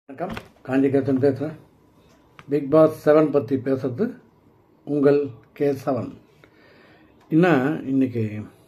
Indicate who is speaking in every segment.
Speaker 1: வணக்கம் காஞ்சிகேசன் பேசுகிறேன் big pass seven பற்றி பேசுறது உங்கள் கே செவன் என்ன இன்னைக்கு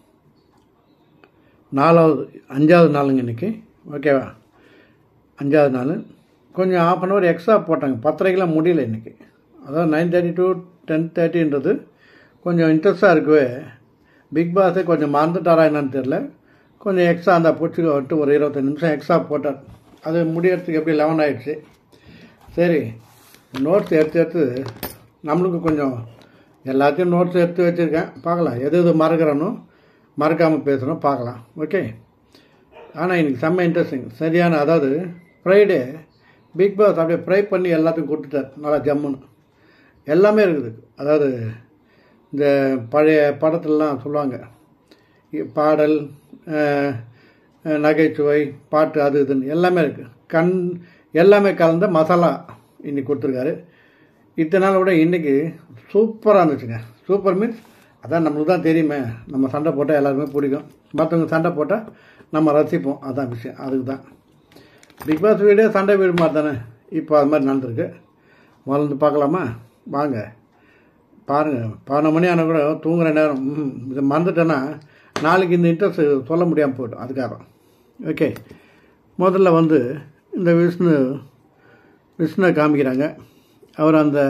Speaker 1: நாலாவது அஞ்சாவது நாளுங்க இன்னைக்கு ஓகேவா அஞ்சாவது நாள் கொஞ்சம் ஆஃப் அன் ஹவர் எக்ஸ்ட்ரா போட்டாங்க பத்தரைக்கெலாம் முடியல இன்றைக்கி அதாவது நைன் தேர்ட்டி டு டென் தேர்ட்டின்றது கொஞ்சம் இன்ட்ரெஸ்டாக இருக்கவே பிக் பாஸே கொஞ்சம் மறந்துட்டாரா என்னன்னு தெரில கொஞ்சம் எக்ஸ்ட்ரா அந்த பூச்சி வந்துட்டு ஒரு இருபத்தஞ்சி நிமிஷம் எக்ஸ்ட்ரா போட்டார் அது முடியறதுக்கு எப்படி லெவன் ஆயிடுச்சு சரி நோட்ஸ் எடுத்து எடுத்து நம்மளுக்கு கொஞ்சம் எல்லாத்தையும் நோட்ஸ் எடுத்து வச்சுருக்கேன் பார்க்கலாம் எது எது மறக்கிறனோ மறக்காமல் பேசுகிறோம் பார்க்கலாம் ஓகே ஆனால் இன்னைக்கு செம்ம இன்ட்ரெஸ்டிங் சரியான அதாவது ஃப்ரைடே பிக் பாஸ் அப்படியே ஃப்ரை பண்ணி எல்லாத்தையும் கொடுத்துட்டார் நல்லா ஜம்முன்னு எல்லாமே இருக்குது அதாவது இந்த பழைய படத்துலலாம் சொல்லுவாங்க இ- பாடல் அஹ், அஹ், நகைச்சுவை பாட்டு அது இதுன்னு எல்லாமே இருக்குது கண் எல்லாமே கலந்த மசாலா இன்னைக்கு கொடுத்துருக்காரு இத்தனை நாள் விட இன்றைக்கி சூப்பராக இருந்துச்சுங்க சூப்பர் மீன்ஸ் அதான் நம்மளுக்கு தான் தெரியுமே நம்ம சண்டை போட்டால் எல்லாருமே பிடிக்கும் மற்றவங்க சண்டை போட்டால் நம்ம ரசிப்போம் அதான் விஷயம் அதுக்கு தான் பிக் பாஸ் வீடே சண்டை வீடு மாதிரி தானே இப்போ அது மாதிரி நடந்திருக்கு வளர்ந்து பார்க்கலாமா வாங்க பாருங்கள் பதினொரு மணி ஆனால் கூட தூங்குற நேரம் ம், இதை மறந்துட்டேன்னா நாளைக்கு இந்த இன்ட்ரெஸ்ட் சொல்ல முடியாமல் போய்டும் அதுக்காக ஓகே முதல்ல வந்து இந்த விஷ்ணு விஷ்ணுவை காமிக்கிறாங்க அவர் அந்த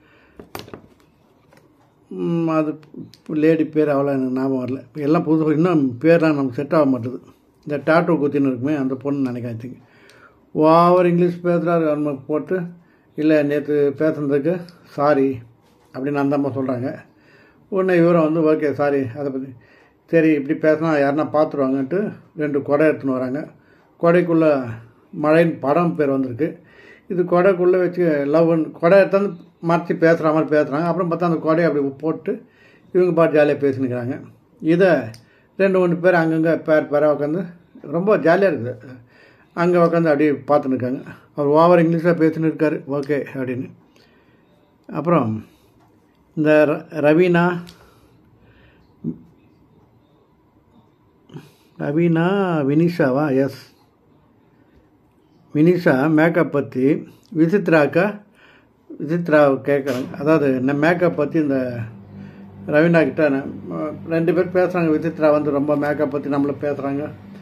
Speaker 1: ம், அது லேடி பேர் அவ்வளோ எனக்கு ஞாபகம் வரல இப்போ எல்லாம் புது இன்னும் பேர்லாம் நமக்கு செட் ஆக மாட்டுது இந்த டாட்டோ குத்தின்னு இருக்குமே அந்த பொண்ணு நினைக்கிறேன் திங்க ஓவர் இங்கிலீஷ் பேசுகிறாரு நமக்கு போட்டு இல்லை நேற்று பேசுனதுக்கு சாரி அப்படின்னு அந்த அம்மா சொல்கிறாங்க உடனே இவரும் வந்து ஓகே சாரி அதை பற்றி சரி இப்படி பேசினா யாருன்னா பார்த்துருவாங்கன்ட்டு ரெண்டு கொடை எடுத்துன்னு வராங்க கொடைக்குள்ளே மழைன்னு படம் பேர் வந்திருக்கு இது கொடைக்குள்ளே வச்சு லவ் கொடை எடுத்தாந்து மறைச்சி பேசுகிற மாதிரி பேசுகிறாங்க அப்புறம் பார்த்தா அந்த கொடையை அப்படி போட்டு இவங்க பாட்டு ஜாலியாக பேசினுக்கிறாங்க இதை ரெண்டு மூணு பேர் அங்கங்கே பேர் பேராக உட்காந்து ரொம்ப ஜாலியாக இருக்குது அங்கே உட்காந்து அப்படியே பார்த்துன்னு இருக்காங்க அவர் ஓவர் இங்கிலீஷில் பேசின்னு இருக்காரு ஓகே அப்படின்னு அப்புறம் இந்த ர- ரவீனா ரவீனா வினிஷாவா எஸ் வினிஷா மேக்கப் பற்றி விசித்ராக்கா விசித்ரா கேட்குறாங்க அதாவது இந்த மேக்கப் பற்றி இந்த ரவீனா கிட்ட நான், அஹ், ரெண்டு பேர் பேசுகிறாங்க விசித்ரா வந்து ரொம்ப மேக்கப் பற்றி நம்மள பேசுகிறாங்க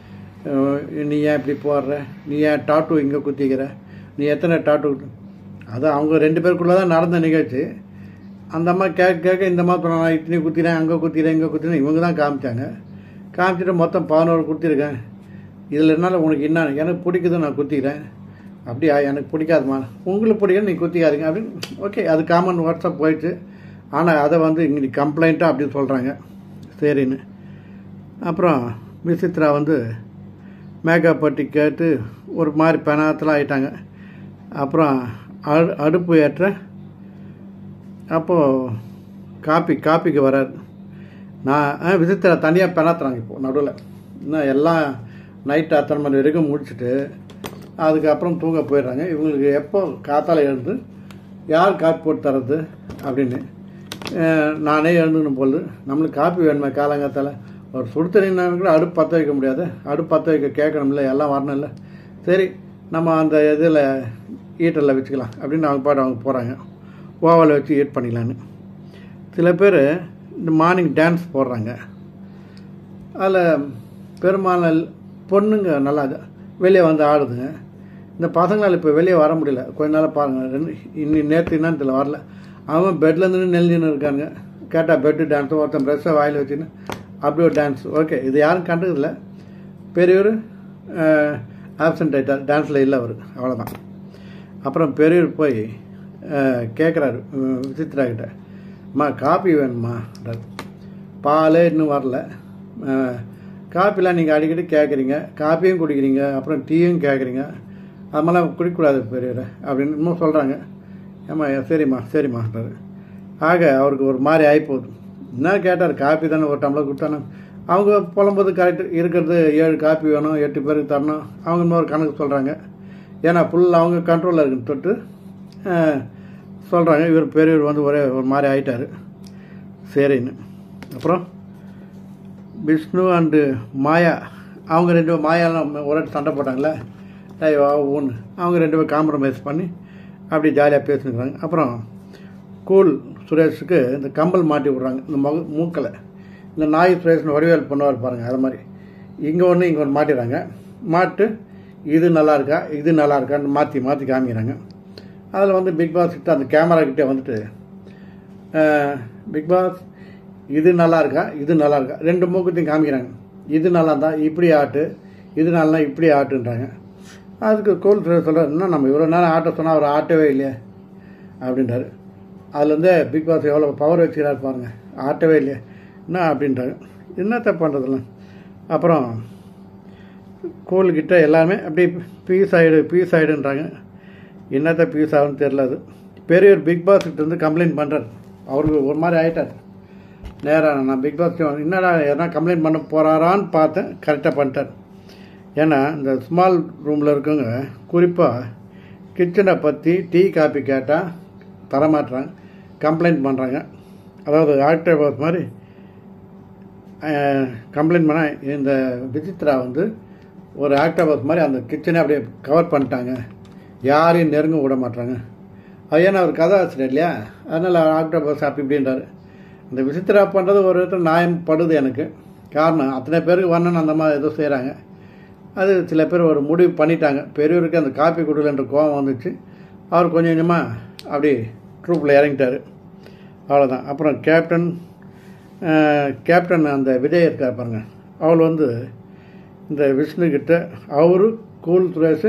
Speaker 1: நீ ஏன் இப்படி போடுற நீ ஏன் டாட்டூ இங்கே குத்திக்கிற நீ எத்தனை டாட்டூ அது அவங்க ரெண்டு பேருக்குள்ளே தான் நடந்த நிகழ்ச்சி அந்த அம்மா கேட்க கேட்க இந்த மாதிரி சொன்னா இத்தனை குத்திறேன் அங்கே குத்திறேன் இங்கே குத்திறேன் இவங்க தான் காமிச்சாங்க காமிச்சிட்டு மொத்தம் பதினோரு குத்திருக்கேன் இதில் என்னால் உனக்கு என்ன எனக்கு பிடிக்குது நான் குத்திக்கிறேன் அப்படியா எனக்கு பிடிக்காதுமா உங்களுக்கு பிடிக்கும் நீ குத்திக்காதீங்க அப்படின்னு ஓகே அது காமன் வாட்ஸ்அப் போயிடுச்சு ஆனால் அதை வந்து இங்கே கம்ப்ளைண்ட்டாக அப்படின்னு சொல்கிறாங்க சரின்னு அப்புறம் விசித்ரா வந்து மேக்கப் பட்டி கேட்டு ஒரு மாதிரி பெனாத்தில் ஆயிட்டாங்க அப்புறம் அடு அடுப்பு ஏற்ற அப்போது காப்பி காப்பிக்கு வராரு நான் ஆ, விசித்திரா தனியாக பெணாத்துறாங்க இப்போ நடுவில் இன்னும் எல்லாம் நைட்டு அத்தனை மணி வரைக்கும் முடிச்சுட்டு அதுக்கப்புறம் தூங்க போயிடுறாங்க இவங்களுக்கு எப்போ காத்தால எழுந்து யார் காப்பி போட்டு தர்றது அப்படின்னு அஹ், நானே எழுந்துக்கணும் பொழுது நம்மளுக்கு காப்பி வேணுமே காலங்காத்தால ஒரு சுடு தண்ணினா கூட அடுப்பு பற்ற வைக்க முடியாது அடுப்பு பற்ற வைக்க கேட்கணும்ல எல்லாம் வரணும்ல சரி நம்ம அந்த இதில் ஹீட்டரில் வச்சுக்கலாம் அப்படின்னு அவங்க பாட்டு அவங்க போகிறாங்க ஓவலில் வச்சு ஹீட் பண்ணிக்கலான்னு சில பேர் இந்த மார்னிங் டான்ஸ் போடுறாங்க அதில் பெரும்பாலும் பொண்ணுங்க நல்லா வெளியே வந்து ஆடுதுங்க இந்த பசங்களால் இப்போ வெளியே வர முடியல கொஞ்ச நாள் பாருங்கள் ரெண்டு இன்னி நேற்று என்னன்னு தெரியல வரல அவன் பெட்லேருந்து நெல்லின்னு இருக்காங்க கேட்டால் பெட்டு டான்ஸ் ஒருத்தன் ப்ரெஷ்ஷை வாயில் வச்சுன்னு அப்படி ஒரு டான்ஸ் ஓகே இது யாரும் கண்டதில்ல பெரியவர் ஆப்சண்ட் ஆகிட்டார் டான்ஸில் இல்லை அவர் அவ்வளோதான் அப்புறம் பெரியவர் போய் கேட்குறாரு விசித்ரா கிட்ட அம்மா காப்பி வேணுமா பாலே இன்னும் வரல அஹ், காப்பிலாம் நீங்கள் அடிக்கடி கேட்குறீங்க காப்பியும் குடிக்கிறீங்க அப்புறம் டீயும் கேட்குறீங்க அது மாதிரிலாம் குடிக்கக்கூடாது பெரியவரை அப்படின்னு இன்னும் சொல்கிறாங்க ஏம்மா சரிம்மா சரிம்மான்றாரு ஆக அவருக்கு ஒரு மாதிரி ஆகிப்போகுது என்ன கேட்டார் காப்பி தானே ஒரு டம்ளர் கொடுத்தானே அவங்க புலம்புறது கரெக்டு இருக்கிறது ஏழு காப்பி வேணும் எட்டு பேருக்கு தரணும் அவங்க இன்னொரு கணக்கு சொல்கிறாங்க ஏன்னா ஃபுல்லாக அவங்க கண்ட்ரோலில் இருக்குன்னு தொட்டு சொல்கிறாங்க இவர் பெரியவர் வந்து ஒரே ஒரு மாதிரி ஆயிட்டாரு சரின்னு அப்புறம் விஷ்ணு அண்டு மாயா அவங்க ரெண்டு மாயாலாம் ஒரு வாட்டி சண்டை போட்டாங்களே டேய் வா ஊன்னு அவங்க ரெண்டு பேரும் காம்ப்ரமைஸ் பண்ணி அப்படி ஜாலியாக பேசினுக்கிறாங்க அப்புறம் கூல் சுரேஷுக்கு இந்த கம்பல் மாட்டி விட்றாங்க இந்த முக மூக்கில் இந்த நாய் சுரேஷ்னு வடிவேல் பண்ணுவார் பாருங்கள் அது மாதிரி இங்கே ஒன்று இங்கே ஒன்று மாட்டிடுறாங்க மாட்டு இது நல்லா இருக்கா இது நல்லா இருக்கான்னு மாற்றி மாற்றி காமிக்கிறாங்க அதில் வந்து பிக் பாஸ் கிட்ட அந்த கேமரா கிட்டே வந்துட்டு பிக் பாஸ் இது நல்லா இருக்கா இது நல்லா இருக்கா ரெண்டு மூக்கத்தையும் காமிக்கிறாங்க இது நல்லா இருந்தா இப்படி ஆட்டு இது நல்லா இப்படி ஆட்டுன்றாங்க அதுக்கு கோல் சொல்கிறார் என்ன நம்ம இவ்வளோ நேரம் ஆட்ட சொன்னால் அவர் ஆட்டவே இல்லையே அப்படின்றாரு அதுலேருந்து பிக் பாஸ் எவ்வளோ பவர் வச்சுக்கிறாரு பாருங்க ஆட்டவே இல்லையே என்ன அப்படின்றாரு என்னத்த பண்ணுறதுல அப்புறம் கோல்கிட்ட எல்லாமே அப்படியே பீஸ் ஆகிடு பீஸ் ஆகிடுன்றாங்க என்னத்த பீஸ் ஆகுன்னு தெரில அது பெரியவர் பிக் பாஸ் கிட்ட இருந்து கம்ப்ளைண்ட் பண்ணுறாரு அவருக்கு ஒரு மாதிரி ஆகிட்டார் நேராக நான் பிக் பாஸ் என்னடா எதனா கம்ப்ளைண்ட் பண்ண போகிறாரான்னு பார்த்தேன் கரெக்டாக பண்ணிட்டார் ஏன்னா இந்த ஸ்மால் ரூமில் இருக்கவங்க குறிப்பாக கிச்சனை பற்றி டீ காப்பி கேட்டால் தரமாட்டுறாங்க கம்ப்ளைண்ட் பண்ணுறாங்க அதாவது ஆக்டர் பாஸ் மாதிரி கம்ப்ளைண்ட் பண்ண இந்த விசித்ரா வந்து ஒரு ஆக்டோபஸ் மாதிரி அந்த கிச்சனை அப்படியே கவர் பண்ணிட்டாங்க யாரையும் நெருங்க விட மாட்டாங்க அது ஏன்னா அவர் கதை ஆசிரியர் இல்லையா அதனால் ஆக்டோபஸ் அப்படி இப்படின்றாரு இந்த விசித்ரா பண்ணுறது ஒரு விதத்தில் நியாயம் படுது எனக்கு காரணம் அத்தனை பேருக்கு வரணும்னு அந்த மாதிரி ஏதோ செய்கிறாங்க அது சில பேர் ஒரு முடிவு பண்ணிட்டாங்க பெரியவருக்கு அந்த காப்பி கொடுக்கலன்ற கோவம் வந்துச்சு அவர் கொஞ்சம் கொஞ்சமாக அப்படி ட்ரூப்பில் இறங்கிட்டார் அவ்வளோதான் அப்புறம் கேப்டன் கேப்டன் அந்த விஜய் இருக்கார் பாருங்க அவள் வந்து இந்த விஷ்ணு கிட்ட அவரு கூல் சுரேஷ்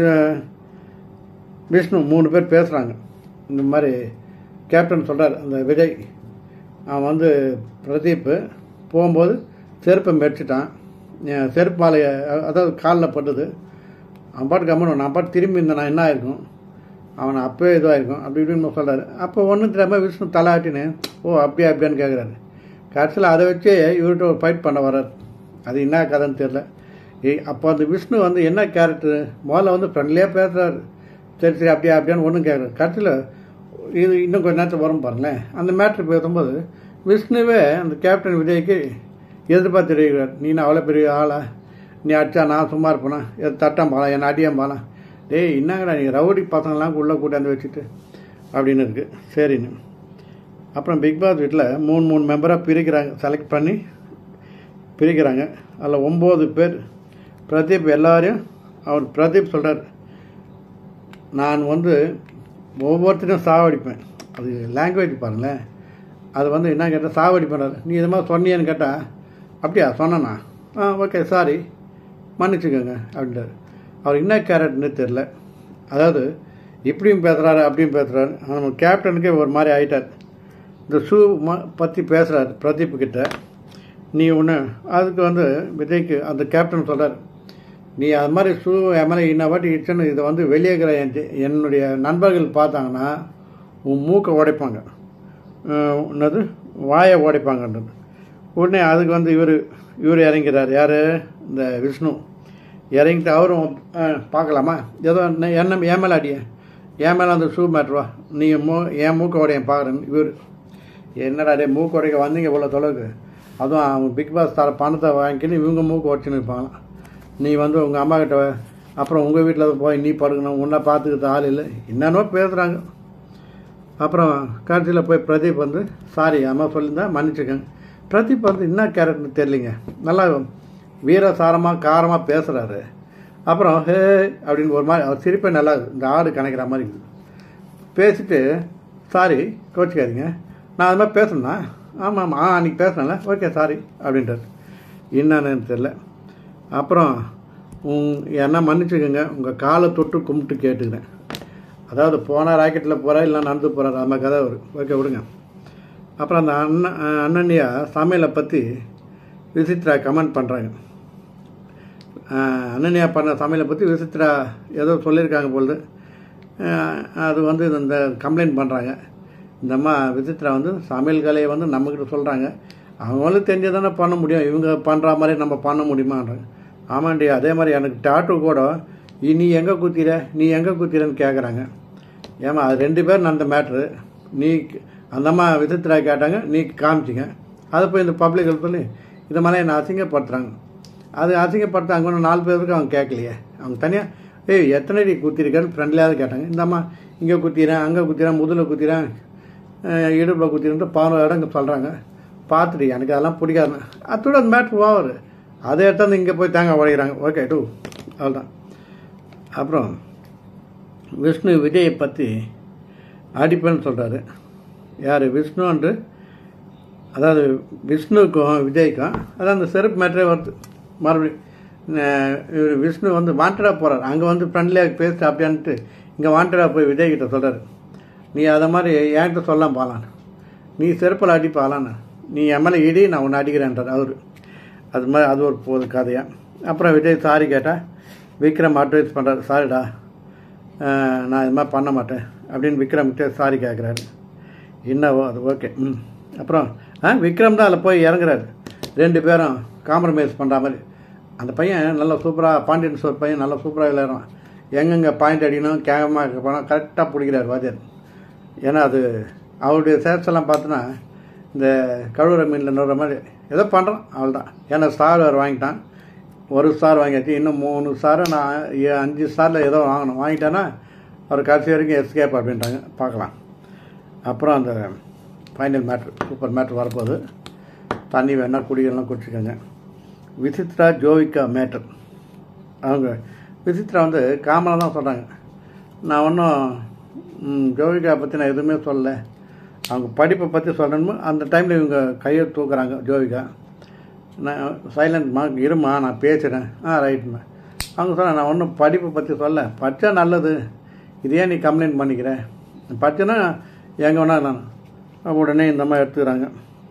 Speaker 1: விஷ்ணு மூணு பேர் பேசுகிறாங்க இந்த மாதிரி கேப்டன் சொல்கிறார் அந்த விஜய் அவன் வந்து பிரதீப் போகும்போது செருப்பை மெடிச்சிட்டான் செருப்பு மாலை அதாவது காலில் பட்டது அவன் பாட்டு கம்மன் நான் பாட்டு திரும்பி இருந்தேன் நான் என்ன ஆயிருக்கும் அவனை அப்போயே இதுவாயிருக்கும் அப்படி இப்படின்னு சொல்கிறாரு அப்போ ஒன்றும் தெரியாமல் விஷ்ணு தலாட்டின்னு ஓ அப்படியா அப்படியான்னு கேட்குறாரு கடைசியில் அதை வச்சு இவர்கிட்ட ஒரு ஃபைட் பண்ண வர்றார் அது என்ன கதைன்னு தெரில ஏய் அப்போ அந்த விஷ்ணு வந்து என்ன கேரக்டர் முதல்ல வந்து ஃப்ரெண்ட்லியாக பேசுகிறாரு சரி சரி அப்படியா அப்படியான்னு ஒன்றும் கேட்குறாரு கடைசியில் இது இன்னும் கொஞ்சம் நேரத்தில் வரும் பாருங்களேன் அந்த மேட்ரு பேசும்போது விஷ்ணுவே அந்த கேப்டன் விஜய்க்கு எதிர்பார்த்து தெரிவிக்கிறார் நீ நான் அவ்வளோ பெரிய ஆளா நீ அடிச்சா நான் சும்மா இருப்பேனா எது தட்டான் பாலாம் என்னை அடியான் பாலாம் டேய் என்னங்கடா நீ ரவுடி பசங்களாம் உள்ளே கூட்டாந்து வச்சுட்டு அப்படின்னு இருக்குது சரின்னு அப்புறம் பிக் பாஸ் வீட்டில் மூணு மூணு மெம்பராக பிரிக்கிறாங்க செலக்ட் பண்ணி பிரிக்கிறாங்க அதில் ஒம்பது பேர் பிரதீப் எல்லாரையும் அவர் பிரதீப் சொல்கிறார் நான் வந்து ஒவ்வொருத்தரையும் சாவடிப்பேன் அது லாங்குவேஜ் பாருங்களேன் அது வந்து என்ன கேட்டால் சாவடிப்பேன் நீ இது மாதிரி சொன்னியன்னு கேட்டால் அப்படியா சொன்னனா ஆ ஓகே சாரி மன்னிச்சுக்கோங்க அப்படின்றார் அவர் என்ன கேரக்டர்னு தெரில அதாவது இப்படியும் பேசுகிறாரு அப்படியும் பேசுகிறாரு நம்ம கேப்டனுக்கே ஒரு மாதிரி ஆகிட்டார் இந்த ஷூ ம பற்றி பேசுகிறார் பிரதீப் கிட்ட நீ ஒன்று அதுக்கு வந்து விஜய்க்கு அந்த கேப்டன் சொல்கிறார் நீ அது மாதிரி ஷூ என் மேலே இன்ன வாட்டி இடிச்சுன்னு இதை வந்து வெளியே இருக்கிற என் என்னுடைய நண்பர்கள் பார்த்தாங்கன்னா உன் மூக்கை உடைப்பாங்க என்னது வாயை உடைப்பாங்கன்றது உடனே அதுக்கு வந்து இவர் இவர் இறங்கிறார் யார் இந்த விஷ்ணு இறங்கிட்டு அவரும் பார்க்கலாமா ஏதோ என்ன என் மேலே அடிய என் மேலே அந்த ஷூ மேட்ருவா நீ மூ என் மூக்க உடையன் பார்க்குறேன் இவர் என்னடா டே மூக்கு உடைக்க வந்தீங்க இவ்வளோ தொலைவுக்கு அதுவும் அவங்க பிக் பாஸ் தர பணத்தை வாங்கிக்கின்னு இவங்க மூக்கு உடச்சுன்னு இருப்பாங்களாம் நீ வந்து உங்கள் அம்மா கிட்ட அப்புறம் உங்கள் வீட்டில் போய் நீ படுக்கணும் உன்னை பார்த்துக்கிட்டு ஆள் இல்லை என்னென்னோ பேசுகிறாங்க அப்புறம் கடைசியில் போய் பிரதீப் வந்து சாரி அம்மா சொல்லியிருந்தா மன்னிச்சுக்கங்க பிரதீப் வந்து என்ன கேரக்டர்னு தெரியலிங்க நல்லா வீரசாரமாக காரமாக பேசுகிறாரு அப்புறம் ஹே அப்படின்னு ஒரு மாதிரி அவர் சிரிப்பே நல்லா இந்த ஆடு கணக்கிற மாதிரி இருக்குது பேசிட்டு சாரி கோச்சிக்காதீங்க நான் அது மாதிரி பேசணுண்ணா ஆமாம் ஆமாம் ஆ அன்றைக்கி பேசினேன்ல ஓகே சாரி அப்படின்றார் என்னன்னு தெரில அப்புறம் என்ன மன்னிச்சுக்கோங்க உங்கள் காலை தொட்டு கும்பிட்டு கேட்டுக்கிறேன் அதாவது போனால் ராக்கெட்டில் போகிறா இல்லை நடந்து போகிறார் அந்த கதை வரும் ஓகே விடுங்க அப்புறம் அந்த அண்ணன் அண்ணனியா சமையலை பற்றி விசித்ரா கமெண்ட் பண்ணுறாங்க அண்ணனியா பண்ண சமையலை பற்றி விசித்ரா ஏதோ சொல்லியிருக்காங்க பொழுது அது வந்து இந்த கம்ப்ளைண்ட் பண்ணுறாங்க இந்த அம்மா விசித்ரா வந்து சமையல் கலையை வந்து நம்மக்கிட்ட சொல்கிறாங்க அவங்களும் தெரிஞ்சு தானே பண்ண முடியும் இவங்க பண்ணுற மாதிரி நம்ம பண்ண முடியுமான்றாங்க ஆமாண்டி அதே மாதிரி எனக்கு டாட்டு கூட நீ எங்கே குத்திர நீ எங்கே குத்திரன்னு கேட்குறாங்க ஏமா அது ரெண்டு பேர் நடந்த மேட்ரு நீ அந்த அம்மா விசித்ரா கேட்டாங்க நீ காமிச்சிங்க அதை போய் இந்த பப்ளிக் சொல்லி இதை மாதிரி என்னை அசிங்கப்படுத்துகிறாங்க அது அசிங்கப்படுத்த அங்கே ஒன்று நாலு பேருக்கு அவங்க கேட்கலையே அவங்க தனியாக ஏய் எத்தனை அடி குத்திருக்கேன்னு ஃப்ரெண்ட்லியாவது கேட்டாங்க இந்த அம்மா இங்கே குத்திறேன் அங்கே குத்திறேன் முதுகில் குத்திறேன் இடுப்பில் குத்திரன்ட்டு பதினோரு இடங்க சொல்கிறாங்க பார்த்துட்டு எனக்கு அதெல்லாம் பிடிக்காது அதோட அந்த மேட்ரு ஓவர் அதை எடுத்தாந்து இங்கே போய் தேங்காய் உடைக்கிறாங்க ஓகே டூ அவ்வளோதான் அப்புறம் விஷ்ணு விஜயை பற்றி அடிப்பேன்னு சொல்கிறாரு யார் விஷ்ணு என்று அதாவது விஷ்ணுவுக்கும் விஜய்க்கும் அதான் அந்த செருப்பு மேட்டரே வருது மறுபடியும் அஹ் இவர் விஷ்ணு வந்து வாண்டடாக போகிறார் அங்கே வந்து ஃப்ரெண்ட்லியாக பேசிட்டு அப்படியான்ட்டு இங்கே வாண்டடாக போய் விஜய் கிட்ட சொல்கிறார் நீ அதை மாதிரி என்கிட்ட சொல்லலாம் பாலான் நீ செருப்பில் அடி பாலான்னு நீ என் மேலே இடி நான் உன்னை அடிக்கிறேன்றார் அவர் அது மாதிரி அது ஒரு போகுது கதையாக அப்புறம் விஜய் சாரி கேட்டால் விக்ரம் அட்வைஸ் பண்ணுறாரு சாரிடா அஹ் நான் இது மாதிரி பண்ண மாட்டேன் அப்படின்னு விக்ரம் கிட்டே சாரி கேட்குறாரு என்னவோ அது ஓகே ம் அப்புறம் ஆ விக்ரம் தான் அதில் போய் இறங்குறாரு ரெண்டு பேரும் காம்ப்ரமைஸ் பண்ணுற மாதிரி அந்த பையன் நல்லா சூப்பராக பாண்டியன் ஸ்டோர் பையன் நல்லா சூப்பராக விளையாடுறான் எங்கெங்கே பாயிண்ட் அடிக்கணும் கேமரா போனால் கரெக்டாக பிடிக்கிறார் வாத்தியார் ஏன்னா அது அவருடைய சேர்ஸ் எல்லாம் பார்த்தோன்னா இந்த கழுவுற மீனில் நடுற மாதிரி ஏதோ பண்ணுறான் அவ்வளோதான் ஏன்னா ஸ்டார் வேறு வாங்கிட்டான் ஒரு ஸ்டார் வாங்கியாச்சு இன்னும் மூணு ஸ்டாரை நான் ஏ- அஞ்சு ஸ்டாரில் ஏதோ வாங்கணும் வாங்கிட்டேன்னா அவர் கடைசி வரைக்கும் எஸ்கேப் அப்படின்ட்டாங்க பார்க்கலாம் அப்புறம் அந்த ஃபைனல் மேட்ரு சூப்பர் மேட்ரு வரப்போகுது தண்ணி வேணால் குடிக்கலாம் குடிச்சுக்கோங்க விசித்ரா ஜோவிகா மேட்டர் அவங்க விசித்ரா வந்து காமனாக தான் சொல்கிறாங்க நான் ஒன்றும் ஜோவிகா பற்றி நான் எதுவுமே சொல்லலை அவங்க படிப்பை பற்றி சொல்லணுமோ அந்த டைமில் இவங்க கையை தூக்குறாங்க ஜோவிகா நான் சைலண்ட்மா இருமா நான் பேசுகிறேன் ஆ ரைட்மா அவங்க சொன்னாங்க நான் ஒன்றும் படிப்பை பற்றி சொல்ல படித்தா நல்லது இது ஏன் நீ கம்ப்ளைண்ட் பண்ணிக்கிற படித்தேன்னா எங்கே வேணா நான் உடனே இந்த மாதிரி எடுத்துக்கிறாங்க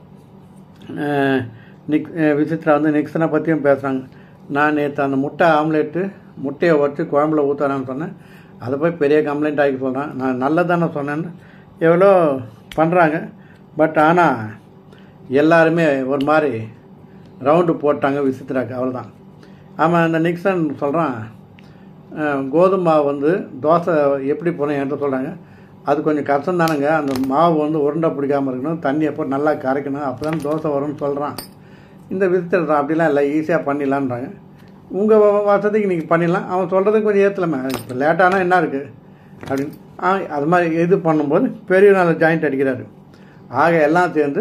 Speaker 1: அஹ் நிக் அஹ் விசித்ரா வந்து நிக்சனை பற்றியும் பேசுகிறாங்க நான் நேற்று அந்த முட்டை ஆம்லேட்டு முட்டையை வச்சு குழம்புல ஊற்றுறான்னு சொன்னேன் அதை போய் பெரிய கம்ப்ளைண்ட் ஆகி சொல்கிறேன் நான் நல்லதானே சொன்னேன்னு எவ்வளோ பண்ணுறாங்க பட் ஆனால் எல்லாருமே ஒரு மாதிரி ரவுண்டு போட்டாங்க விசித்ராக்கு அவ்வளோதான் ஆமாம் இந்த நிக்சன் சொல்கிறான் கோதுமை மாவு வந்து தோசை எப்படி போனேன் என்கிட்ட சொல்கிறாங்க அது கொஞ்சம் கஷ்டம் தானுங்க அந்த மாவு வந்து உருண்டை பிடிக்காமல் இருக்கணும் தண்ணியை போட்டு நல்லா கரைக்கணும் அப்போ தான் தோசை வரும்னு சொல்கிறான் இந்த விசித்திரம் அப்படிலாம் இல்லை ஈஸியாக பண்ணிடலான்றாங்க உங்கள் வசதிக்கு நீங்கள் பண்ணிடலாம் அவன் சொல்கிறதுக்கு கொஞ்சம் ஏற்றலாமே இப்போ லேட்டானா என்ன இருக்குது அப்படின்னு ஆ அது மாதிரி இது பண்ணும்போது பெரிய நாள் ஜாயிண்ட் அடிக்கிறாரு ஆக எல்லாம் சேர்ந்து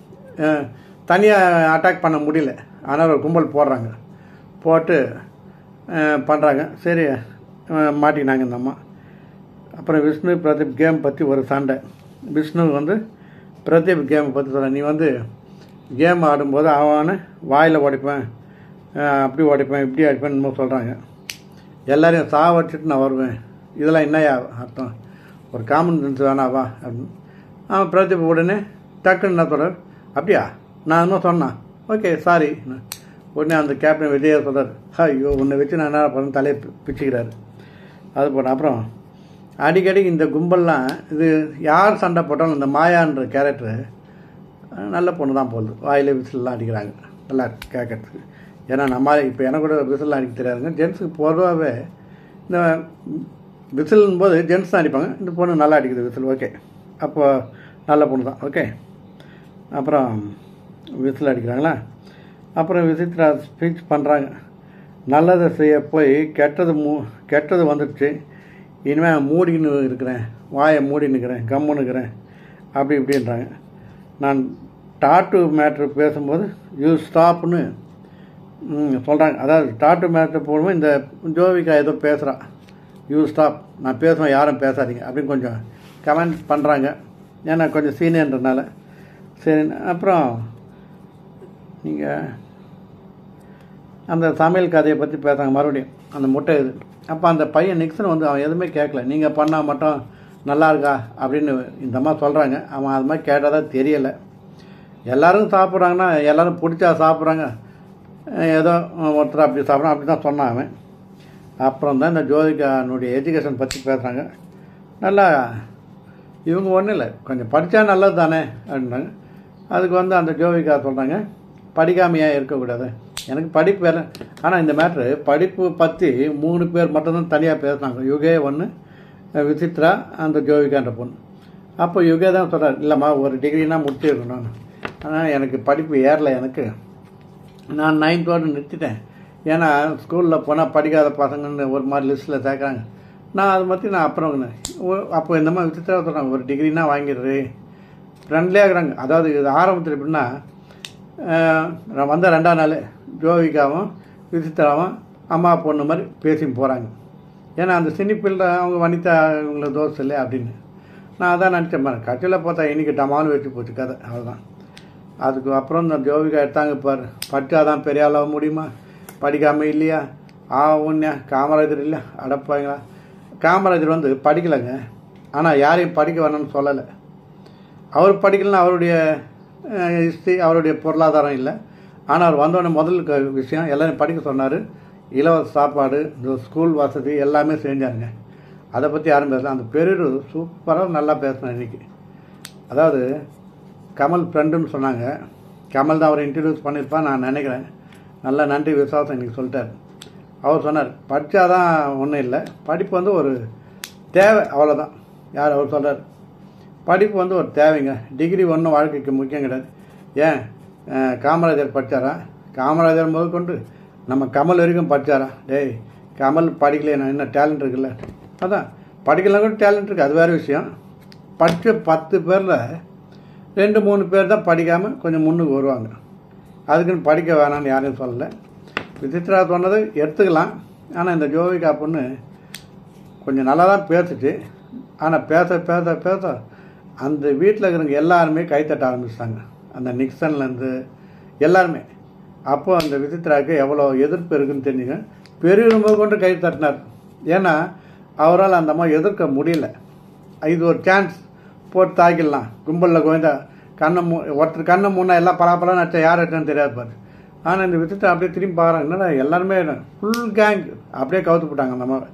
Speaker 1: தனியாக அட்டாக் பண்ண முடியல ஆனால் ஒரு கும்பல் போடுறாங்க போட்டு பண்ணுறாங்க சரி அஹ் மாட்டிக்கினாங்க இந்த அம்மா அப்புறம் விஷ்ணு பிரதீப் கேம் பற்றி ஒரு சண்டை விஷ்ணு வந்து பிரதீப் கேமை பற்றி சொல்ல நீ வந்து கேம் ஆடும்போது அவனை வாயில் உடைப்பேன் அஹ் அப்படி உடைப்பேன் இப்படி அடிப்பேன் என்னமோ சொல்கிறாங்க எல்லாரையும் சாவடிச்சிட்டு நான் வருவேன் இதெல்லாம் என்னையா அர்த்தம் ஒரு காமன் சென்ஸ் வேணாவா அப்படின்னு அவன் பிரதீப் உடனே டக்குன்னு என்ன சொல்கிறார் அப்படியா நான் என்ன சொன்னேன் ஓகே சாரி உடனே அந்த கேப்டன் விஜய சொல்கிறார் ஐயோ உன்னை வச்சு நான் என்ன பண்ண தலையை பி- பிச்சுக்கிறாரு அது போன அப்புறம் அடிக்கடி இந்த கும்பல்லாம் இது யார் சண்டை போட்டாலும் இந்த மாயான்ற கேரக்டரு நல்ல பொண்ணு தான் போகுது வாயில் விசில்லாம் அடிக்கிறாங்க நல்லா கேட்கறதுக்கு ஏன்னா நம்ம இப்போ எனக்கு கூட விசில்லாம் அடிக்க தெரியாதுங்க ஜென்ஸுக்கு பொதுவாகவே இந்த விசில்னும் போது ஜென்ஸ் தான் அடிப்பாங்க இந்த பொண்ணு நல்லா அடிக்குது விசில் ஓகே அப்போ நல்ல பொண்ணு தான் ஓகே அப்புறம் விசில் அடிக்கிறாங்களா அப்புறம் விசித்ரா ஸ்பீச் பண்ணுறாங்க நல்லதை செய்ய போய் கெட்டது மூ கெட்டது வந்துடுச்சு இனிமேல் மூடின்னு இருக்கிறேன் வாயை மூடி நிற்கிறேன் கம்முன்னு இருக்கிறேன் அப்படி இப்படின்றாங்க நான் டாட்டு மேட்ரு பேசும்போது யூ ஸ்டாப்னு சொல்கிறாங்க அதாவது டாட்டு மேட்ரு போடும்போது இந்த ஜோவிகா ஏதோ பேசுகிறா யூ ஸ்டாப் நான் பேசுவேன் யாரும் பேசாதீங்க அப்படின்னு கொஞ்சம் கமெண்ட் பண்ணுறாங்க ஏன்னா கொஞ்சம் சீனியர்ன்றனால சரி அப்புறம் நீங்கள் அந்த சமையல் கதையை பற்றி பேசுகிறாங்க மறுபடியும் அந்த முட்டை இது அப்போ அந்த பையன் நிக்சன் வந்து அவன் எதுவுமே கேட்கல நீங்கள் பண்ணால் மட்டும் நல்லா இருக்கா அப்படின்னு இந்த மாதிரி சொல்கிறாங்க அவன் அது மாதிரி கேட்டதா தெரியலை எல்லாரும் சாப்பிட்றாங்கன்னா எல்லாரும் பிடிச்சா சாப்பிட்றாங்க ஏதோ ஒருத்தர் அப்படி சாப்பிட்றான் அப்படி தான் சொன்னான் அவன் அப்புறம் தான் இந்த ஜோதிகானுடைய எஜுகேஷன் பற்றி பேசுகிறாங்க நல்லா இவங்க ஒன்றும் இல்லை கொஞ்சம் படித்தா நல்லது தானே அப்படின்னாங்க அதுக்கு வந்து அந்த ஜோவிகா சொல்கிறாங்க படிக்காமையா இருக்கக்கூடாது எனக்கு படிப்பு வேலை ஆனால் இந்த மேட்ரு படிப்பு பற்றி மூணு பேர் மட்டும்தான் தனியாக பேசுனாங்க யுகே ஒன்று விசித்ரா அந்த ஜோவிகான்ற பொண்ணு அப்போ யுகே தான் சொல்கிறார் இல்லைம்மா ஒரு டிகிரினா முடிச்சிருக்கணும் ஆனால் எனக்கு படிப்பு ஏறல எனக்கு நான் நைன்த்தோடு நிறுத்திட்டேன் ஏன்னா ஸ்கூலில் போனால் படிக்காத பசங்கன்னு ஒரு மாதிரி லிஸ்ட்டில் சேர்க்குறாங்க நான் அதை பற்றி நான் அப்புறம் ஒ- அப்போ இந்த மாதிரி விசித்திரா சொல்கிறாங்க ஒரு டிகிரினா வாங்கிடுறது ஃப்ரெண்ட்லியாக இருக்கிறாங்க அதாவது இது ஆரம்பத்தில் எப்படின்னா அஹ், நான் வந்த ரெண்டாம் நாள் ஜோவிகாவும் விசித்திராவும் அம்மா பொண்ணு மாதிரி பேசின்னு போகிறாங்க ஏன்னா அந்த சினிப்பில் அவங்க வனிதா இவங்கள தோசை இல்லை அப்படின்னு நான் அதான் நினச்சேன் பாரு கட்சியில் பார்த்தா இன்னைக்கு டமாலும் வச்சு போச்சு கதை அவ்வளோதான் அதுக்கு அப்புறம் இந்த ஜோவிகா எடுத்தாங்க பாரு படித்தாதான் பெரிய ஆளாக முடியுமா படிக்காம இல்லையா ஆ ஒன்றியா காமராஜர் இல்லையா அடப்பாங்களா காமராஜர் வந்து படிக்கலைங்க ஆனால் யாரையும் படிக்க வேணும்னு சொல்லலை அவர் படிக்கலன்னா அவருடைய ஹிஸ்ட்ரி அவருடைய பொருளாதாரம் இல்லை ஆனால் அவர் வந்தோடனே முதல் க- விஷயம் எல்லாரும் படிக்க சொன்னார் இலவச சாப்பாடு இந்த ஸ்கூல் வசதி எல்லாமே செஞ்சாருங்க அதை பற்றி யாரும் பேசல அந்த பெரியர் சூப்பராக நல்லா பேசினேன் இன்னைக்கு அதாவது கமல் ஃப்ரெண்டுன்னு சொன்னாங்க கமல் தான் அவரை இன்ட்ரடியூஸ் பண்ணியிருப்பான் நான் நினைக்கிறேன் நல்ல நன்றி விசுவாசம் இன்னைக்கு சொல்லிட்டார் அவர் சொன்னார் படித்தாதான் ஒன்றும் இல்லை படிப்பு வந்து ஒரு தேவை அவ்வளோதான் யார் அவர் சொல்கிறார் படிப்பு வந்து ஒரு தேவைங்க டிகிரி ஒன்றும் வாழ்க்கைக்கு முக்கியம் கிடையாது ஏன் அஹ், காமராஜர் படித்தாரா காமராஜர் முதல் கொண்டு நம்ம கமல் வரைக்கும் படித்தாரா டேய் கமல் படிக்கலையே நான் என்ன டேலண்ட் இருக்குல்ல அதான் படிக்கலாம் கூட டேலண்ட் இருக்குது அது வேறு விஷயம் படித்த பத்து பேரில் ரெண்டு மூணு பேர் தான் படிக்காமல் கொஞ்சம் முன்னுக்கு வருவாங்க அதுக்குன்னு படிக்க வேணாம்னு யாரையும் சொல்லலை விசித்ரா சொன்னது எடுத்துக்கலாம் ஆனால் இந்த ஜோவிகா பொண்ணு கொஞ்சம் நல்லா தான் பேசுச்சு ஆனால் பேச பேச பேச அந்த வீட்டில் இருக்கிறவங்க எல்லாருமே கைத்தட்ட ஆரம்பிச்சிட்டாங்க அந்த நிக்சன்லேருந்து எல்லாருமே அப்போ அந்த விசித்ராவுக்கு எவ்வளோ எதிர்ப்பு இருக்குன்னு தெரிஞ்சுங்க பெரியவங்க கொண்டு கை தட்டினார் ஏன்னா அவரால் அந்த மாதிரி எதிர்க்க முடியல இது ஒரு சான்ஸ் போட்டு தாக்கிடலாம் கும்பலில் கோவிந்தா கண்ணை மூ ஒருத்தர் கண்ணை மூணா எல்லாம் பலாப்பலாம் நச்சா யார் எடுத்தான்னு தெரியாது பாரு ஆனால் இந்த விசித்திர அப்படியே திரும்பி பார்க்குறாங்க என்னடா எல்லாருமே ஃபுல் கேங் அப்படியே கவுத்து போட்டாங்க அந்த மாதிரி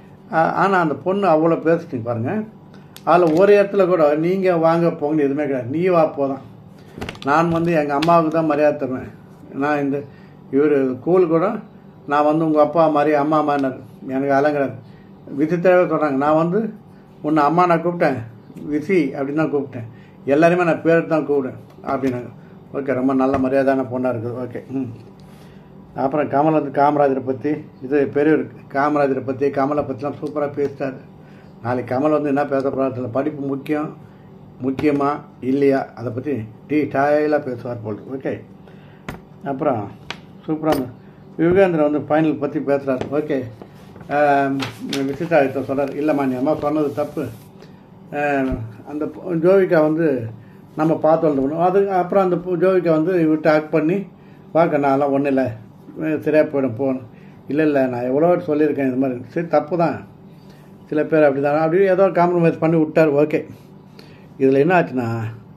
Speaker 1: ஆனால் அந்த பொண்ணு அவ்வளோ பேசிட்டு பாருங்க அதில் ஒரு இடத்துல கூட நீங்கள் வாங்க போங்கன்னு எதுவுமே கிடையாது நீ வா போதான் நான் வந்து எங்கள் அம்மாவுக்கு தான் மரியாதை தருவேன் நான் இந்த இவர் கூல் கூட நான் வந்து உங்கள் அப்பா மாதிரி அம்மா மாதிரினார் எனக்கு அதெல்லாம் கிடையாது விசித்திரவே சொல்கிறாங்க நான் வந்து உன்னை அம்மா நான் கூப்பிட்டேன் விசி அப்படின்னு தான் கூப்பிட்டேன் எல்லாருமே நான் பேர் தான் கூப்பிட்டேன் அப்படின்னாங்க ஓகே ரொம்ப நல்ல மரியாதையான பொண்ணாக இருக்குது ஓகே ம் அப்புறம் கமல் வந்து காமராஜரை பற்றி இது பெரியவர் காமராஜரை பற்றி கமலை பற்றிலாம் சூப்பராக பேசிட்டாரு நாளைக்கு கமல் வந்து என்ன பேச போகிறாரு படிப்பு முக்கியம் முக்கியமா இல்லையா அதை பற்றி டீட்டாயிலாக பேசுவார் போல் ஓகே அப்புறம் சூப்பராக விவேகானந்தர் வந்து ஃபைனல் பற்றி பேசுகிறார் ஓகே விசிட்டாயத்தை சொல்கிறார் இல்லைம்மா நீ அம்மா சொன்னது தப்பு ஆம், அந்த பொ- ஜோவிகா வந்து நம்ம பார்த்து வளர்ந்து அது அப்புறம் அந்த பொ- ஜோவிகா வந்து இவர்கிட்ட ஆக்ட் பண்ணி வாக்க நான்லாம் ஒன்றும் இல்லை சரியாக போயிடும் போகணும் இல்லை இல்லை நான் எவ்வளோ வாட்டி சொல்லியிருக்கேன் இது மாதிரி சரி தப்பு தான் சில பேர் அப்படி தான் அப்படி ஏதோ காம்ப்ரமைஸ் பண்ணி விட்டார் ஓகே இதில் என்ன ஆச்சுன்னா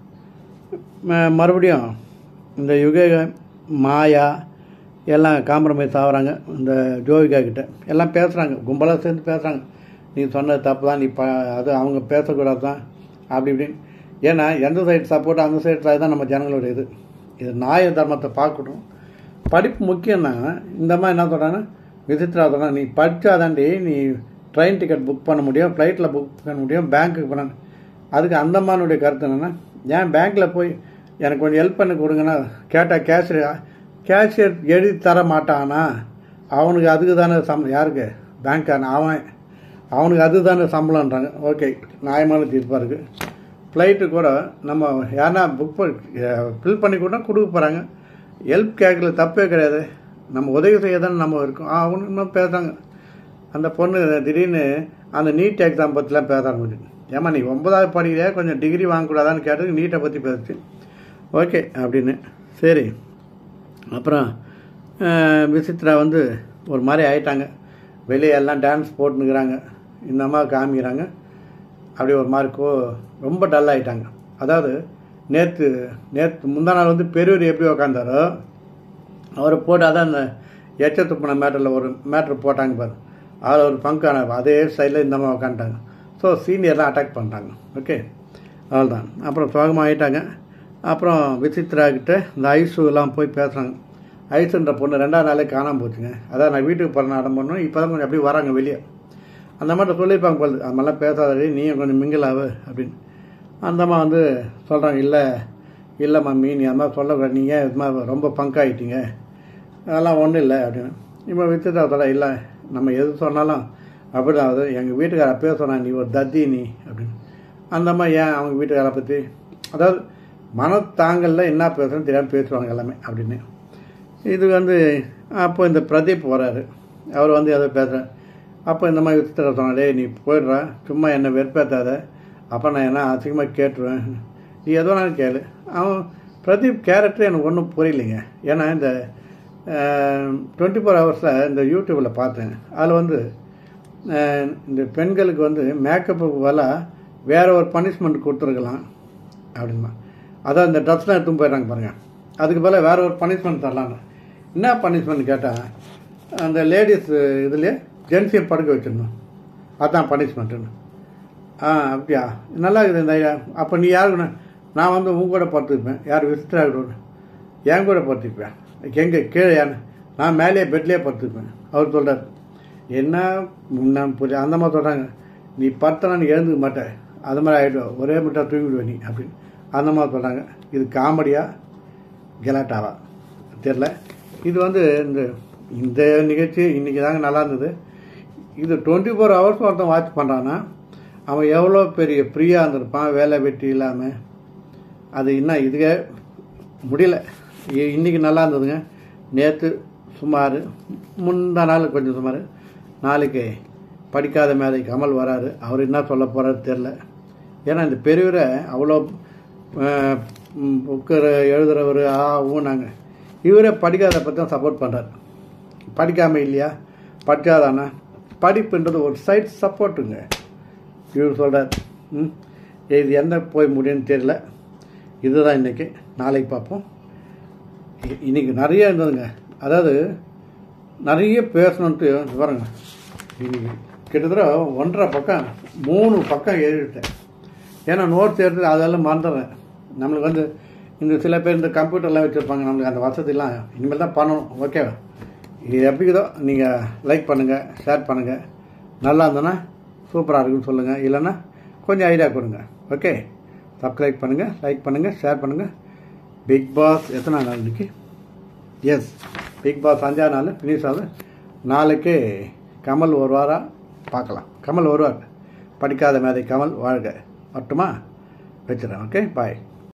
Speaker 1: ம- மறுபடியும் இந்த யுக மாயா எல்லாம் காம்ப்ரமைஸ் ஆகுறாங்க இந்த ஜோவிகா கிட்ட எல்லாம் பேசுகிறாங்க கும்பலாக சேர்ந்து பேசுகிறாங்க நீ சொன்னது தப்பு தான் நீ ப அது அவங்க பேசக்கூடாது தான் அப்படி இப்படின்னு ஏன்னா எந்த சைடு சப்போர்ட் அந்த சைடு ட்ரை தான் நம்ம ஜனங்களோட இது இது நாய தர்மத்தை பார்க்கணும் படிப்பு முக்கியம்தான் இந்த மாதிரி என்ன சொல்கிறாங்கன்னா விசித்ரா சொல்கிறாங்க நீ படித்தாதாண்டி நீ ட்ரெயின் டிக்கெட் புக் பண்ண முடியும் ஃப்ளைட்டில் புக் பண்ண முடியும் பேங்க்குக்கு பண்ண அதுக்கு அந்த மானுடைய கருத்து என்னென்னா ஏன் பேங்க்கில் போய் எனக்கு கொஞ்சம் ஹெல்ப் பண்ணி கொடுங்கன்னா கேட்டால் கேஷியர் கேஷியர் எழுதி தர மாட்டானா அவனுக்கு அதுக்கு தானே சம்பளம் யாருக்கு பேங்க்கான அவன் அவனுக்கு அதுதானே சம்பளம்ன்றாங்க ஓகே நியாயமான தீர்ப்பாக இருக்குது ஃப்ளைட்டு கூட நம்ம யாருன்னா புக் ஃபில் பண்ணி கூட கொடுக்க போகிறாங்க ஹெல்ப் கேட்கல தப்பே கிடையாது நம்ம உதவி செய்ய தானே நம்ம இருக்கோம் ஆ அவனு இன்னும் பேசுகிறாங்க அந்த பொண்ணு திடீர்னு அந்த நீட் எக்ஸாம் பற்றிலாம் பேச ஆரம்பிச்சு ஏமா நீ ஒன்பதாவது படிக்கிறியா கொஞ்சம் டிகிரி வாங்கக்கூடாதான்னு கேட்டதுக்கு நீட்டை பற்றி பேசுச்சு ஓகே அப்படின்னு சரி அப்புறம் அஹ், விசித்ரா வந்து ஒரு மாதிரி ஆயிட்டாங்க வெளியே எல்லாம் டான்ஸ் போட்டுனுக்குறாங்க இந்த அம்மா காமிக்கிறாங்க அப்படி ஒரு மாதிரி கோ ரொம்ப டல் ஆயிட்டாங்க அதாவது நேற்று நேற்று முந்தா நாள் வந்து பெரியவர் எப்படி உக்காந்தாரோ அவரை போட்டு அதான் அந்த எச்ச துப்புன மேட்டரில் ஒரு மேட்ரு போட்டாங்க பாரு அதில் ஒரு பங்கான அதே சைடில் இந்த அம்மா உக்காந்துட்டாங்க ஸோ சீனியர்லாம் அட்டாக் பண்ணிட்டாங்க ஓகே அவ்வளோதான் அப்புறம் சோகமாக ஆயிட்டாங்க அப்புறம் விசித்ரா கிட்ட இந்த ஐசுலாம் போய் பேசுகிறாங்க ஐசுன்ற பொண்ணு ரெண்டாவது நாளே காணாமல் போச்சுங்க அதான் நான் வீட்டுக்கு போகிற நடம் பண்ணணும் இப்போ தான் கொஞ்சம் அப்படியே வராங்க வெளியே அந்த மாதிரி சொல்லியிருப்பாங்க போல அது மாதிரிலாம் பேசாதடி நீயும் கொஞ்சம் மிங்கிள் ஆகு அப்படின்னு அந்த அம்மா வந்து சொல்கிறாங்க இல்லை இல்லை மம்மி நீ அந்த மாதிரி சொல்லக்கூடாது நீங்கள் இது மாதிரி ரொம்ப பங்காயிட்டீங்க அதெல்லாம் ஒன்றும் இல்லை அப்படின்னு இப்போ வித்துட்டு அதோட இல்லை நம்ம எது சொன்னாலும் அப்படி அது எங்கள் வீட்டுக்கார அப்பயே சொன்னான் நீ ஒரு தத்தி நீ அப்படின்னு அந்த மாதிரி ஏன் அவங்க வீட்டுக்காரை பற்றி அதாவது மனத்தாங்கல்ல என்ன பேசுறதுன்னு தெரியாமல் பேசுவாங்க எல்லாமே அப்படின்னு இது வந்து அப்போ இந்த பிரதீப் வராரு அவர் வந்து எதை பேசுகிறேன் அப்போ இந்த மாதிரி விசித்திர சொன்னாலே நீ போயிடுறா சும்மா என்னை வெறுப்பேத்தாத அப்போ நான் என்ன அசிங்கமாக கேட்டுருவேன் நீ எது வேணாலும் கேளு அவன் பிரதீப் கேரக்டர் எனக்கு ஒன்றும் புரியலைங்க ஏன்னா இந்த டுவெண்ட்டி ஃபோர் ஹவர்ஸில் இந்த யூடியூப்பில் பார்த்தேன் அதில் வந்து அஹ், இந்த பெண்களுக்கு வந்து மேக்கப்புக்கு பதிலாக வேற ஒரு பனிஷ்மெண்ட் கொடுத்துருக்கலாம் அப்படிமா அதான் இந்த ட்ரெஸ்லாம் எடுத்துன்னு போயிடுறாங்க பாருங்க அதுக்கு பதிலாக வேற ஒரு பனிஷ்மெண்ட் தரலான்னு என்ன பனிஷ்மெண்ட் கேட்டால் அந்த லேடிஸ் இதுலேயே ஜென்ஸையும் படுக்க வச்சிடணும் அதான் பனிஷ்மெண்ட்டுன்னு ஆ அப்படியா நல்லா இருக்குது இந்த ஐடியா அப்போ நீ யாருக்கு நான் வந்து உங்க கூட படுத்துப்பேன் யார் விசிட்டர் ஆகிடுவேன் என் கூட படுத்துப்பேன் எங்கே கீழே யார் நான் மேலேயே பெட்லேயே படுத்துப்பேன் அவர் சொல்கிறார் என்ன முன்ன புரிய அந்த மாதிரி சொல்கிறாங்க நீ படுத்தனா நீ எழுந்துக்க மாட்டேன் அது மாதிரி ஆகிடுவோம் ஒரே மட்டும் தூங்கிடுவேன் நீ அப்படின்னு அந்த மாதிரி சொல்கிறாங்க இது காமெடியா கெலாட்டாவா தெரில இது வந்து இந்த இந்த நிகழ்ச்சி இன்றைக்கி தாங்க நல்லா இருந்தது இது டுவெண்ட்டி ஃபோர் ஹவர்ஸ் ஒருத்தன் வாட்ச் பண்ணுறான்னா அவன் எவ்வளோ பெரிய ஃப்ரீயாக இருந்திருப்பான் வேலை வெட்டி இல்லாமல் அது இன்னும் இதுக்கே முடியல இ- இன்னைக்கு நல்லா இருந்ததுங்க நேற்று சுமார் முந்தா நாள் கொஞ்சம் சுமார் நாளைக்கு படிக்காத மேதை கமல் வராரு அவர் என்ன சொல்ல போறாரு தெரில ஏன்னா இந்த பெரியவரை அவ்வளோ புக்கு எழுதுறவர் ஆ ஊனாங்க இவரே படிக்காத பற்றி தான் சப்போர்ட் பண்ணுறாரு படிக்காம இல்லையா படிக்காதானா படிப்புன்றது ஒரு சைட் சப்போர்ட்டுங்க இவர் சொல்கிறார் ம் இது எந்த போய் முடியும்னு தெரியல இதுதான் இன்னைக்கு நாளைக்கு பார்ப்போம் இ- இன்னைக்கு நிறைய இருந்ததுங்க அதாவது நிறைய பேசணுன்ட்டு இது பாருங்க இன்னைக்கு கிட்டத்தட்ட ஒன்றரை பக்கம் மூணு பக்கம் எழுதிட்டேன் ஏன்னா நோட்ஸ் எடுத்து அதெல்லாம் மறந்துடுறேன் நம்மளுக்கு வந்து இந்த சில பேர் இந்த கம்ப்யூட்டர்லாம் வச்சுருப்பாங்க நம்மளுக்கு அந்த வசதிலாம் இனிமேல் தான் பண்ணணும் ஓகேவா இது எப்படிதோ நீங்கள் லைக் பண்ணுங்கள் ஷேர் பண்ணுங்கள் நல்லா இருந்ததுன்னா சூப்பராக இருக்குன்னு சொல்லுங்கள் இல்லைன்னா கொஞ்சம் ஐடியா கொடுங்க ஓகே சப்ஸ்கிரைப் பண்ணுங்கள் லைக் பண்ணுங்கள் ஷேர் பண்ணுங்கள் பிக் பாஸ் எத்தனை நாள் இன்னைக்கு எஸ் பிக் பாஸ் அஞ்சாவது நாள் ஃபினிஷ் ஆகுது நாளைக்கு கமல் வருவாரா பார்க்கலாம் கமல் வருவார் படிக்காத மேதை கமல் வாழ்க மட்டுமா வச்சுறேன் ஓகே பாய்